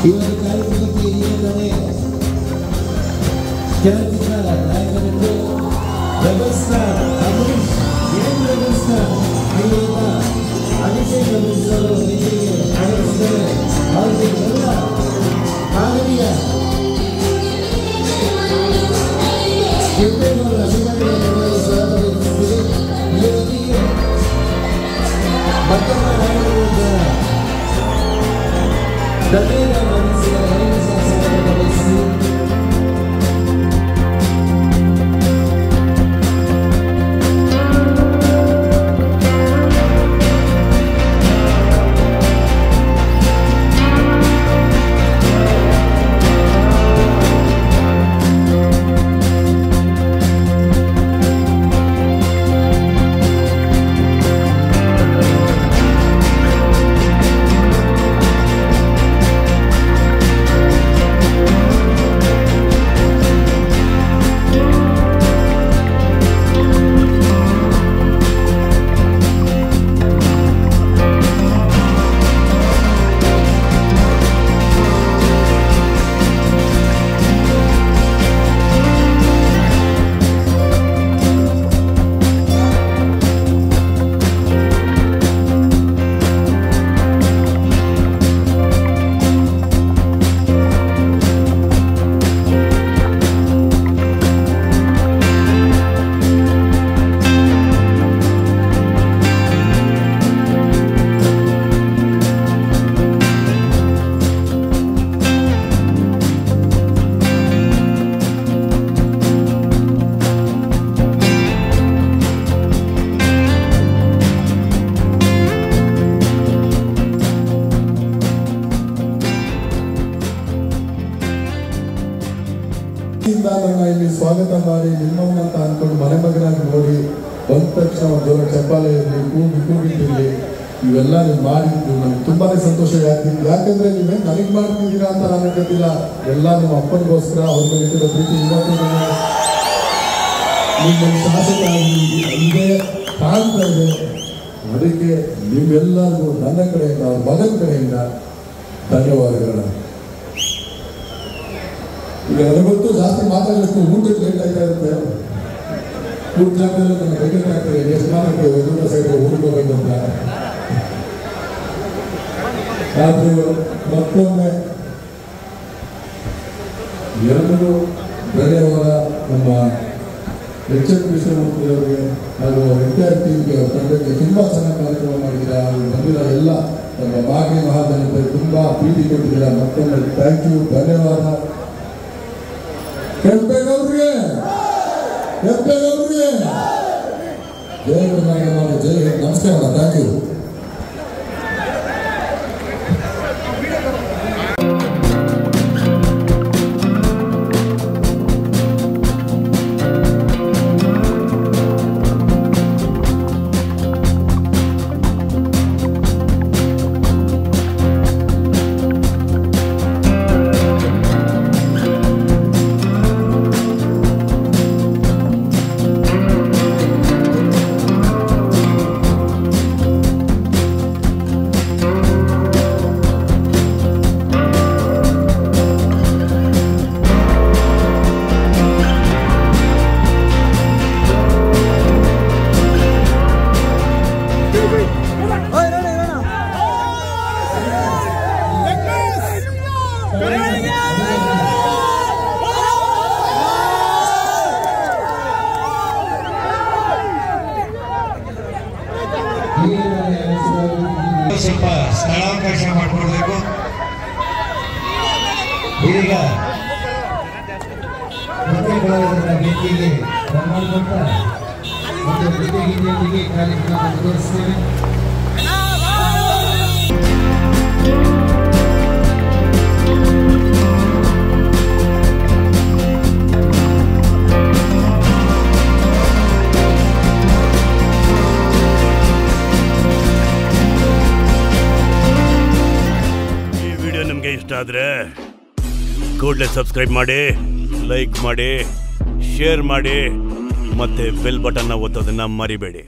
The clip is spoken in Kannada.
ಈ ಒಂದು ಕಾರ್ಯಕ್ರಮಕ್ಕೆ ಈಗಾಗಲೇ ಚಲನಚಿತ್ರ ನಾಯಕನನ್ನು ರೆಬಲ್ ಸ್ಟಾರ್ ಅಮರೀಶ್ ಏನ್ ರೆಬಲ್ ಸ್ಟಾರ್ ಇಲ್ಲಿಂದ ಅಭಿಷೇಕ್ ಅಮರೀಶ್ ಅವರು ವೇದಿಕೆಗೆ ಆಗಮಿಸಿದ್ದಾರೆ ಅವರಿಗೆ ಎಲ್ಲ ಕಾಗದಿಯ ಕೆಂಪೇಗೌಡರ ಅಭಿಮಾನಿಗಳನ್ನು ಸ್ವಾಗತಿಸುತ್ತಿದೆ ಇದರೊಂದಿಗೆ ಮತ್ತೊಬ್ಬ ನಾಯಕರಾದ ದಲೇರ ಮನಸ್ಸಿನ ರೈಲು ಶಾಸಕರನ್ನು ವಹಿಸಿ ಇಂದ ನನ್ನ ಇಲ್ಲಿ ಸ್ವಾಗತ ಮಾಡಿ ನಿಮ್ಮನ್ನ ಅಂತ ಅನ್ಕೊಂಡು ಮನೆ ಮಗನಾಗಿ ನೋಡಿ ಬಂದ ತಕ್ಷಣ ಒಂದು ಜೋರ ಚಪ್ಪಾಳೆ ಇರಲಿ ಕೂಗಿ ಕೂಗಿಟ್ಟಿರಲಿ ಇವೆಲ್ಲ ನೀವು ಮಾಡಿದ್ದು ನನಗೆ ತುಂಬಾನೇ ಸಂತೋಷ ಆಗ್ತಿತ್ತು ಯಾಕಂದ್ರೆ ನೀವೇ ನನಗೆ ಮಾಡ್ತಿದ್ದೀರಾ ಅಂತ ನನಗೆ ಗೊತ್ತಿಲ್ಲ ಎಲ್ಲ ನಿಮ್ಮ ಅಪ್ಪನಿಗೋಸ್ಕರ ಅವ್ರ ಮೇಲೆ ಇಟ್ಟಿರೋ ಪ್ರೀತಿ ಇವತ್ತು ನಿಮ್ಮ ಶಾಸಕ ಆಗಿ ಇದೇ ಕಾಣ್ತಾ ಇದೆ ಅದಕ್ಕೆ ನಿಮ್ಮೆಲ್ಲರಿಗೂ ನನ್ನ ಕಡೆಯಿಂದ ಅವ್ರ ಮಗನ ಕಡೆಯಿಂದ ಧನ್ಯವಾದಗಳನ್ನ ಈಗ ನನಗೊತ್ತು ಜಾಸ್ತಿ ಮಾತಾಡಲಿಕ್ಕೆ ಊಟಕ್ಕೆ ಲೇಟ್ ಆಗ್ತಾ ಇರುತ್ತೆ ಊಟ ಜಾಗದಲ್ಲಿ ನನ್ನ ಬೈಕ್ ಆಗ್ತದೆ ಎಷ್ಟು ಮಾತಾಡ್ತೇವೆ ಎದುರು ಸೈಡ್ ಊಟಕ್ಕೆ ಹೋಗ್ಬೇಕು ಅಂತ ಆದ್ರೂ ಮತ್ತೊಮ್ಮೆ ಎರಡು ಧನ್ಯವಾದ ನಮ್ಮ ಎಚ್ ಎಂ ಕೃಷ್ಣಮೂರ್ತಿ ಅವರಿಗೆ ಹಾಗೂ ಎಂಟೈರ್ ಟೀಮ್ಗೆ ತಂಡಕ್ಕೆ ತುಂಬಾ ಚೆನ್ನಾಗಿ ಕಾರ್ಯಕ್ರಮ ಮಾಡಿದ್ದೀರಾ ಅವ್ರು ಬಂದಿರೋ ಎಲ್ಲ ನಮ್ಮ ಭಾಗ್ಯ ಮಹಾಜನತೆ ತುಂಬಾ ಪ್ರೀತಿ ಕೊಟ್ಟಿದ್ದೀರಾ ಮತ್ತೊಮ್ಮೆ ಥ್ಯಾಂಕ್ ಯು ಧನ್ಯವಾದ ಕೆಂಪೇಗೌಡರಿಗೆ ಕೆಂಪೇಗೌಡರಿಗೆ ಜೈ ಕರ್ನಾಟಕ ಜೈ ಹಿಂದ್ ನಮಸ್ಕಾರ ಥ್ಯಾಂಕ್ ಯು ಸ್ವಲ್ಪ ಸ್ಥಳಾವಕಾಶ ಮಾಡಿಕೊಡ್ಬೇಕು ಇದೀಗ ಮುಖ್ಯ ಕಲಾವಿದರ ವೇದಿಕೆಗೆ ಸನ್ಮಾನಗೊಂಡ ಮತ್ತು ನೃತ್ಯ ಗೀತೆಯೊಂದಿಗೆ ಕಾರ್ಯಕ್ರಮ ಮುಂದುವರಿಸ್ತೇವೆ ಈ ವಿಡಿಯೋ ನಿಮಗೆ ಇಷ್ಟ ಆದರೆ ಕೂಡಲೇ ಸಬ್ಸ್ಕ್ರೈಬ್ ಮಾಡಿ ಲೈಕ್ ಮಾಡಿ ಶೇರ್ ಮಾಡಿ ಮತ್ತೆ ಬೆಲ್ ಬಟನ್ನ ಒತ್ತೋದನ್ನ ಮರಿಬೇಡಿ